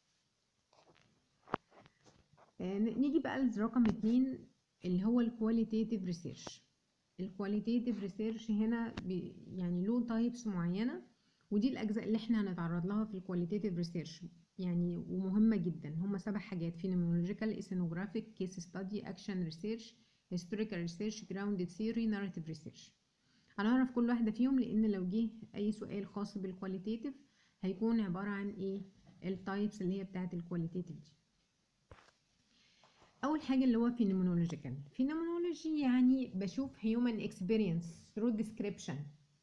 آه، ن- نيجي بقى لرقم اتنين اللي هو الكواليتيتيف ريسيرش الكواليتيتيف ريسيرش هنا بي يعني له تايبس معينة ودي الأجزاء اللي احنا هنتعرض لها في الكواليتيتيف ريسيرش يعني ومهمة جدا هما سبع حاجات phenomenological ethnographic case study action research historical research grounded theory narrative research هنعرف كل واحدة فيهم لأن لو جه أي سؤال خاص بالكواليتيتيف هيكون عبارة عن ايه التايبس اللي هي بتاعت الكواليتيتيف دي اول حاجه اللي هو phenomenological phenomenology يعني بشوف human experience through description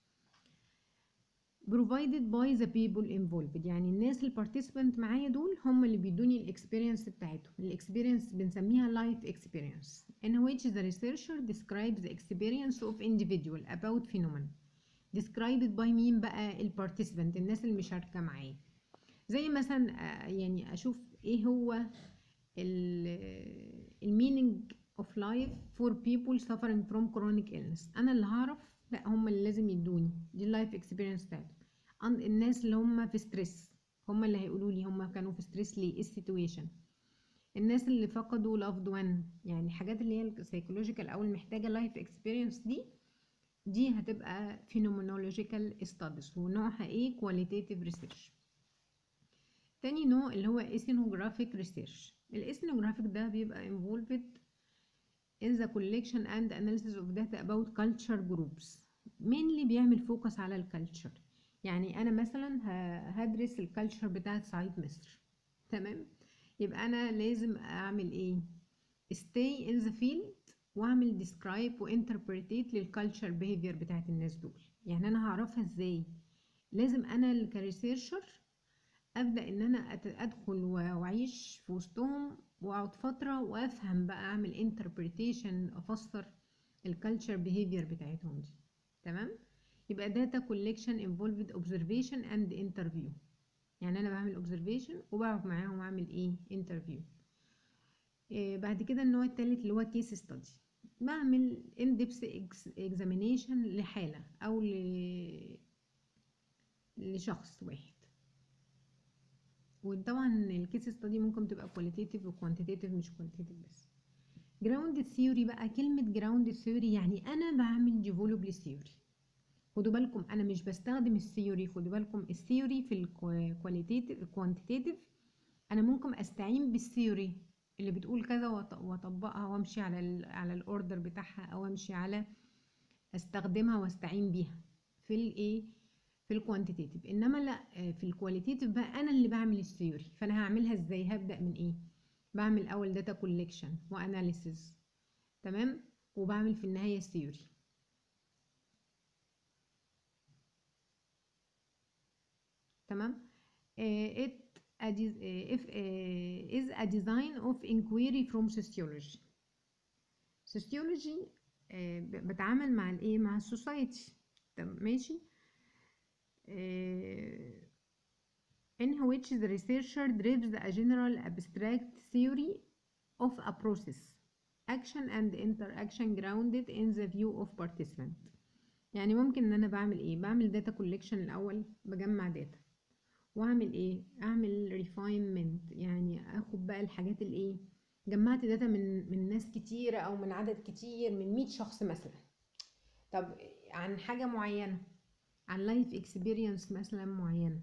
provided by the people involved يعني الناس البارتيسيبنت معايا دول هم اللي بيدوني الاكسبيرينس بتاعتهم الاكسبيرينس بنسميها life experience in which the researcher describes the experience of individual about phenomenon described by مين بقى البارتيسيبنت الناس اللي مشاركه معايا زي مثلا آه، يعني اشوف ايه هو المينينج اوف لايف فور بيبول suffering from chronic illness انا اللي هعرف لا هم اللي لازم يدوني دي اللايف اكسبيرينس بتاعتهم عن- الناس اللي هم في ستريس هم اللي هيقولوا لي هم كانوا في ستريس ليه ايه السيتويشن الناس اللي فقدوا loved one يعني الحاجات اللي هي السايكولوجيكال او المحتاجه لايف اكسبيرينس دي دي هتبقى phenomenological studies ونوعها ايه qualitative research تاني نوع اللي هو ethnographic research الاثنوغرافيك ده بيبقى involved in the collection and analysis of data about culture groups mainly بيعمل فوكس على الكالتشر يعني انا مثلا ه- هدرس الكالتشر بتاعت صعيد مصر تمام يبقى انا لازم اعمل ايه stay in the field واعمل describe وانتربريتيت للكالتشر behavior بتاعت الناس دول يعني انا هعرفها ازاي لازم انا كريسيرشر ابدا ان انا أت- ادخل و- واعيش في وسطهم واقعد فتره وافهم بقى اعمل انتربريتيشن افسر الكالتشر بيهيفير بتاعتهم دي تمام يبقى داتا كولكشن involved observation and interview يعني انا بعمل observation وبقعد معاهم واعمل ايه interview إيه بعد كده النوع التالت اللي هو case study بعمل in depth ex- examination لحالة او ل... لشخص واحد وطبعا الكيس ستادي ممكن تبقى كواليتيتيف وكوانتيتيف مش كوانتيتيف بس جراوند ثيوري بقى كلمة جراوند ثيوري يعني أنا بعمل ديفلوب للثيوري خدوا بالكم أنا مش بستخدم الثيوري خدوا بالكم الثيوري في الكواليتيتيف الكوانتيتيف أنا ممكن أستعين بالثيوري اللي بتقول كذا وأط- وأطبقها وأمشي على ال على الأوردر بتاعها أو أمشي على أستخدمها وأستعين بيها في الإيه في الكوانتيتيف انما لا آه، في الكواليتيف بقى انا اللي بعمل الثيوري فانا هعملها ازاي هبدا من ايه بعمل اول داتا كولكشن واناليسيز تمام وبعمل في النهايه الثيوري تمام آه، it a de- آه، if آه، is a design of inquiry from sociology sociology آه، ب- بتعامل مع الايه مع السوسايتي ماشي آه، in which the researcher drives a general abstract theory of a process, action and interaction grounded in the view of participant. يعني ممكن ان انا بعمل ايه بعمل data collection الاول بجمع داتا واعمل ايه اعمل refinement يعني اخد بقى الحاجات الايه جمعت داتا من من ناس كتيرة او من عدد كتير من 100 شخص مثلا طب عن حاجة معينة عن لايف اكسبيرينس مثلا معينة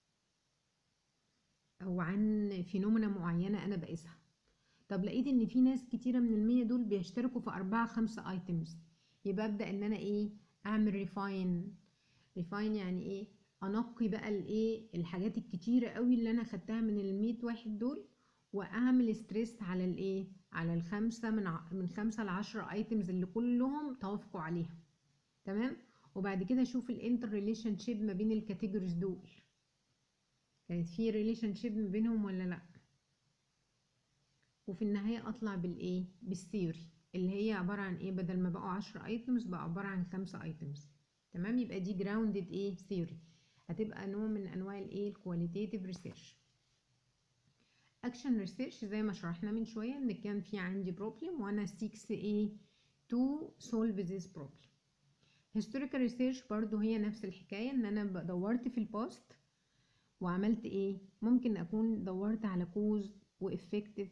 او عن فينومينا معينة انا بقيسها طب لقيت ان في ناس كتيرة من المية دول بيشتركوا في اربعة خمسة ايتمز يبقى ابدأ ان انا ايه اعمل ريفاين ريفاين يعني ايه انقي بقى الايه الحاجات الكتيرة قوي اللي انا خدتها من المية واحد دول واعمل ستريس على الايه على الخمسة من ع... من خمسة لعشرة ايتمز اللي كلهم توافقوا عليها تمام وبعد كده اشوف الانتر ريليشن شيب ما بين الكاتيجوريز دول كانت في ريليشن شيب ما بينهم ولا لا وفي النهاية اطلع بالايه بالثيوري اللي هي عبارة عن ايه بدل ما بقوا عشرة ايتمز بقى عبارة عن خمسة ايتمز تمام يبقى دي جراوندد ايه ثيوري هتبقى نوع من انواع الايه الكواليتيتيف ريسيرش اكشن ريسيرش زي ما شرحنا من شويه ان كان في عندي بروبلم وانا 6 ايه to solve this problem historical research برضو هي نفس الحكايه ان انا دورت في البوست وعملت ايه ممكن اكون دورت على كوز وافكتيف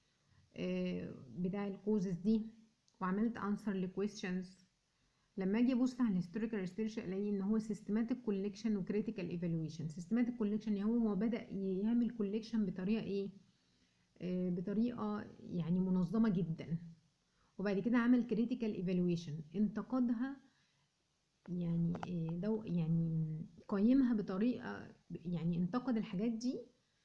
بتاع الكوزز دي وعملت answer لكويستشنز لما اجي ابص على الهيستوريكال ريسيرش الاقي ان هو سيستماتيك كوليكشن وكريتيكال ايفالويشن سيستماتيك كوليكشن يعني هو بدا يعمل كوليكشن بطريقه ايه آه بطريقه يعني منظمه جدا وبعد كده عمل كريتيكال ايفالويشن انتقدها يعني آه دو يعني قيمها بطريقه يعني انتقد الحاجات دي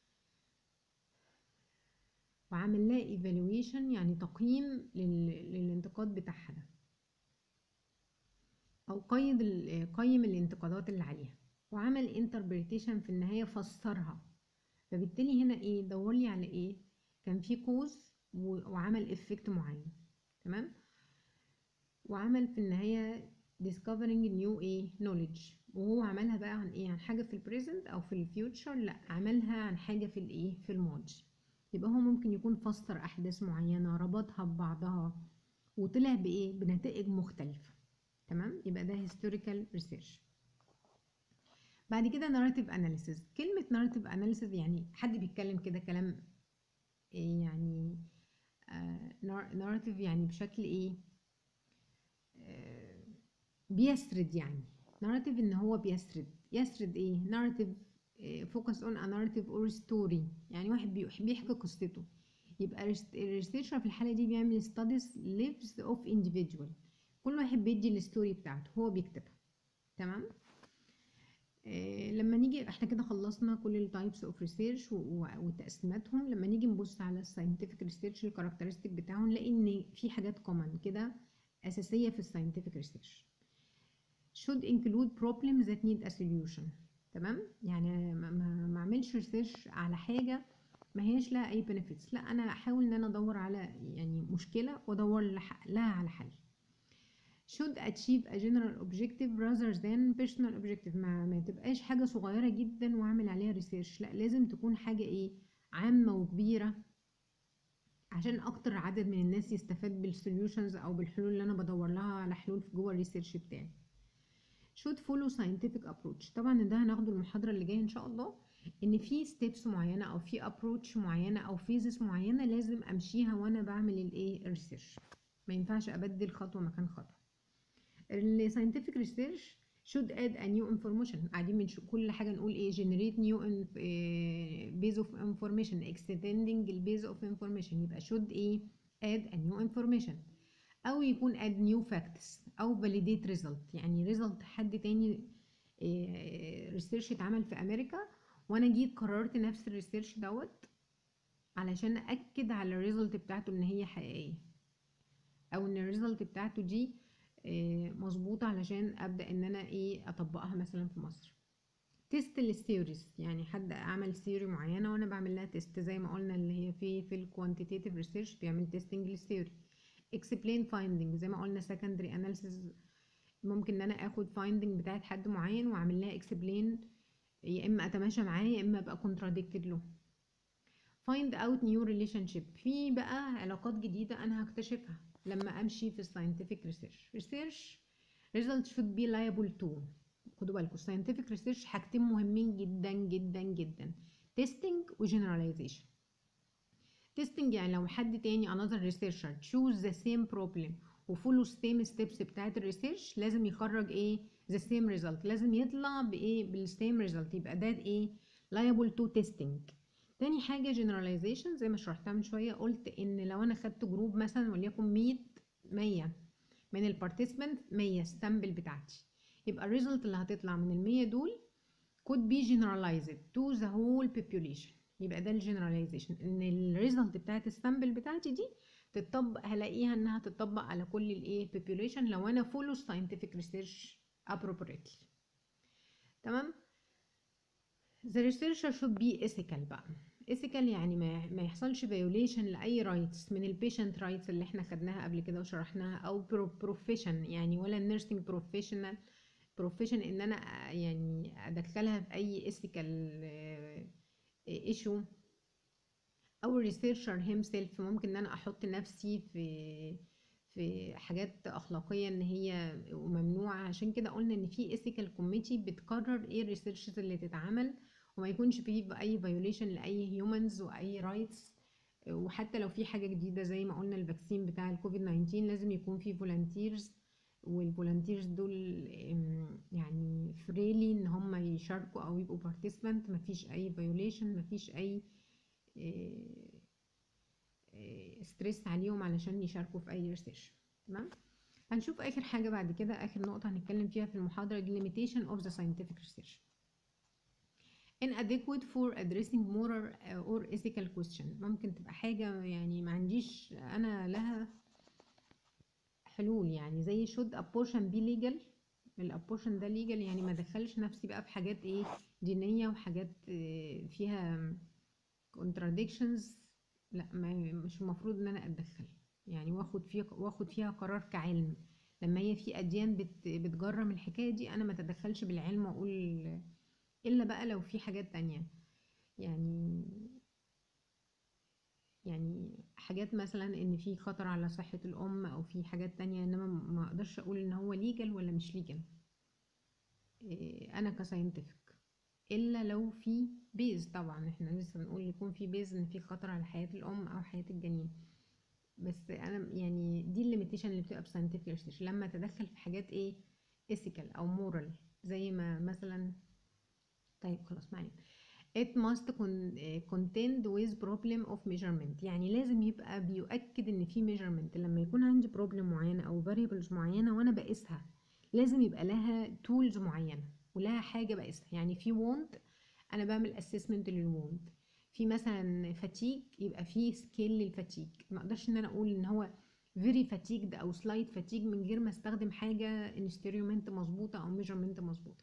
وعمل لها ايفالويشن يعني تقييم للانتقاد بتاعها ده او قيد قيم الانتقادات اللي عليها وعمل انتربريتيشن في النهايه فسرها فبالتالي هنا ايه دور لي على ايه كان في كوز وعمل افكت معين تمام وعمل في النهايه discovering new ايه knowledge وهو عملها بقى عن ايه عن حاجه في البريزنت او في الفيوتشر لا عملها عن حاجه في الايه في الماضي يبقى هو ممكن يكون فسر احداث معينه ربطها ببعضها وطلع بايه بنتائج مختلفه تمام يبقى ده historical research بعد كده narrative analysis كلمة narrative analysis يعني حد بيتكلم كده كلام يعني آه narrative يعني بشكل ايه آه بيسرد يعني narrative ان هو بيسرد يسرد ايه narrative focus on a narrative or story يعني واحد بيحكي قصته يبقى الريسيرشر في الحالة دي بيعمل studies lives of individual كل واحد بيدي الستوري بتاعته هو بيكتبها تمام آه لما نيجي احنا كده خلصنا كل التايبس اوف ريسيرش وتقسيماتهم لما نيجي نبص على الساينتفك ريسيرش الكاركترستيك بتاعهم نلاقي ان في حاجات كومن كده اساسيه في الساينتفك ريسيرش should include problems that need a solution تمام يعني ما, ما, ما اعملش ريسيرش على حاجه ما هيش لها اي benefits لا انا احاول ان انا ادور على يعني مشكله وادور لها على حل should achieve a general objective rather than personal objective ما, ما تبقاش حاجة صغيرة جدا واعمل عليها ريسيرش لا لازم تكون حاجة ايه عامة وكبيرة عشان اكتر عدد من الناس يستفاد بالسوليوشنز او بالحلول اللي انا بدور لها على حلول في جوه الريسيرش بتاعي should follow scientific approach طبعا ده هناخده المحاضرة اللي جاية ان شاء الله ان في ستيبس معينة او في approach معينة او فيزز معينة لازم امشيها وانا بعمل الايه الريسيرش ما ينفعش ابدل خطوة مكان خطوة الساينتفك ريسيرش should add a new information قاعدين من كل حاجه نقول ايه generate new base of information extending the base of information يبقى should ايه add a new information او يكون add new facts او validate result يعني result حد تاني ريسيرش اتعمل في امريكا وانا جيت قررت نفس الريسيرش دوت علشان اكد على الريزلت بتاعته ان هي حقيقيه او ان الريزلت بتاعته دي مظبوطة علشان ابدا ان انا ايه اطبقها مثلا في مصر تيست للثيوريز يعني حد عمل ثيوري معينه وانا بعمل لها تيست زي ما قلنا اللي هي في في الكوانتيتيف ريسيرش بيعمل تيستنج للثيوري explain finding زي ما قلنا secondary analysis ممكن ان انا اخد finding بتاعت حد معين واعمل لها explain يا اما اتماشى معاه يا اما ابقى contradicted له find out new relationship في بقى علاقات جديده انا هكتشفها لما امشي في الساينتفك ريسيرش ريسيرش result should be liable to خدوا بالكم الساينتفك ريسيرش حاجتين مهمين جدا جدا جدا testing و generalization testing يعني لو حد تاني another researcher choose the same problem وفولو same steps بتاعت الريسيرش لازم يخرج ايه the same result لازم يطلع بايه بالسيم result يبقى ده ايه liable to testing تاني حاجة generalization زي ما شرحتها من شوية قلت ان لو انا خدت جروب مثلا وليكن 100 100 من البارتيسيبنت 100 السامبل بتاعتي يبقى الريزلت اللي هتطلع من ال 100 دول could be generalized to the whole population يبقى ده الجنراليزيشن ان الريزلت بتاعت السامبل بتاعتي دي تطبق هلاقيها انها تطبق على كل الايه population لو انا follow scientific research appropriately تمام the researcher should be ethical بقى ethical يعني ما, ما يحصلش violation لأي rights من البيشنت rights اللي احنا خدناها قبل كده وشرحناها أو profession يعني ولا nursing professional profession إن أنا يعني أدخلها في أي ethical issue أو researcher himself ممكن إن أنا أحط نفسي في في حاجات أخلاقية إن هي ممنوعة عشان كده قلنا إن في ethical committee بتقرر إيه الريسيرشز اللي تتعمل وما يكونش فيه اي فيوليشن لاي هيومنز واي رايتس وحتى لو في حاجه جديده زي ما قلنا الفاكسين بتاع الكوفيد 19 لازم يكون فيه فولنتيرز والفولنتيرز دول يعني فريلي ان هم يشاركوا او يبقوا بارتيسيبانت مفيش اي فيوليشن مفيش اي ستريس عليهم علشان يشاركوا في اي ريسيرش تمام هنشوف اخر حاجه بعد كده اخر نقطه هنتكلم فيها في المحاضره دي limitation of the scientific research inadequate for addressing moral or ethical question ممكن تبقى حاجة يعني ما عنديش أنا لها حلول يعني زي should abortion be legal الابورشن ده legal يعني ما دخلش نفسي بقى في حاجات ايه دينية وحاجات فيها contradictions لا ما مش المفروض ان انا اتدخل يعني واخد فيها واخد فيها قرار كعلم لما هي في اديان بت بتجرم الحكايه دي انا ما اتدخلش بالعلم واقول الا بقى لو في حاجات تانية يعني يعني حاجات مثلا ان في خطر على صحة الام او في حاجات تانية انما ما اقدرش اقول ان هو ليجل ولا مش ليجل انا كساينتفك الا لو في بيز طبعا احنا لسه بنقول يكون في بيز ان في خطر على حياة الام او حياة الجنين بس انا يعني دي الليميتيشن اللي بتبقى بساينتفك ريسيرش لما اتدخل في حاجات ايه ethical او moral زي ما مثلا طيب خلاص معايا it must contend with problem of measurement يعني لازم يبقى بيؤكد ان في measurement لما يكون عندي problem معينة او variables معينة وانا بقيسها لازم يبقى لها tools معينة ولها حاجة بقيسها يعني في wound انا بعمل assessment للwound في مثلا fatigue يبقى في سكيل للفاتيج ما اقدرش ان انا اقول ان هو very fatigued او slight fatigue من غير ما استخدم حاجة instrument مظبوطة او measurement مظبوطة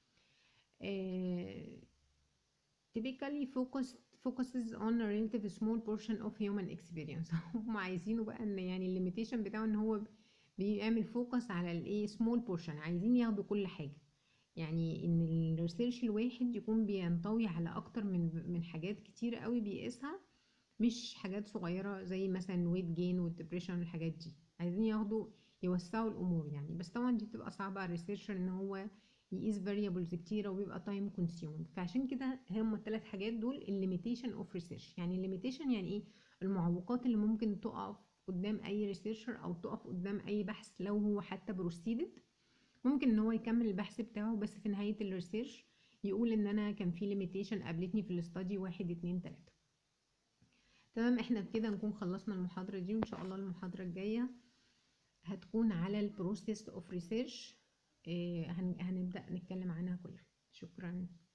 Uh, typically focused focuses on a relative small portion of human experience هم عايزينه بقى ان يعني الليميتيشن بتاعه ان هو بيعمل فوكس على الايه small portion عايزين ياخدوا كل حاجه يعني ان الريسيرش الواحد يكون بينطوي على اكتر من من حاجات كتير قوي بيقيسها مش حاجات صغيره زي مثلا ويت جين والدبريشن والحاجات دي عايزين ياخدوا يوسعوا الامور يعني بس طبعا دي بتبقى صعبه على الريسيرشر ان هو يقيس variables كتيرة وبيبقى time consuming فعشان كده هم الثلاث حاجات دول limitation of research يعني limitation يعني ايه المعوقات اللي ممكن تقف قدام اي ريسيرشر او تقف قدام اي بحث لو هو حتى بروسيدد ممكن ان هو يكمل البحث بتاعه بس في نهاية الريسيرش يقول ان انا كان في limitation قابلتني في الاستادي واحد اتنين تلاتة تمام احنا بكده نكون خلصنا المحاضرة دي وان شاء الله المحاضرة الجاية هتكون على البروسيس اوف ريسيرش هنبدأ نتكلم عنها كلها شكرا